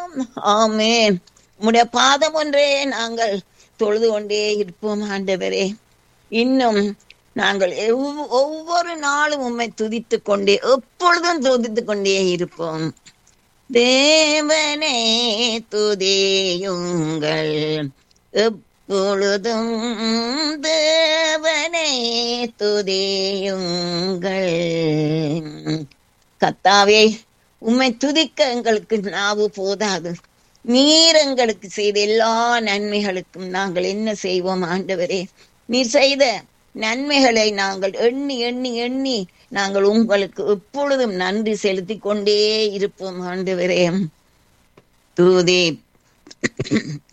ஆமென் உம்முடைய பாதம் ஒன்றே நாங்கள் தொழுது கொண்டே இருப்போம் ஆண்டவரே இன்னும் நாங்கள் எவ்வ- ஒவ்வொரு நாளும் உம்மை துதித்துக் கொண்டே எப்பொழுதும் துதித்துக் கொண்டே இருப்போம் தேவனே துதியுங்கள் எப்பொழுதும் தேவனே துதியுங்கள் கத்தாவே உம்மை துதிக்க எங்களுக்கு நாவு போதாது நீர் எங்களுக்கு செய்த எல்லா நன்மைகளுக்கும் நாங்கள் என்ன செய்வோம் ஆண்டவரே நீர் செய்த நன்மைகளை நாங்கள் எண்ணி எண்ணி எண்ணி நாங்கள் உங்களுக்கு எப்பொழுதும் நன்றி செலுத்திக் கொண்டே இருப்போம் ஆண்டவரே துதி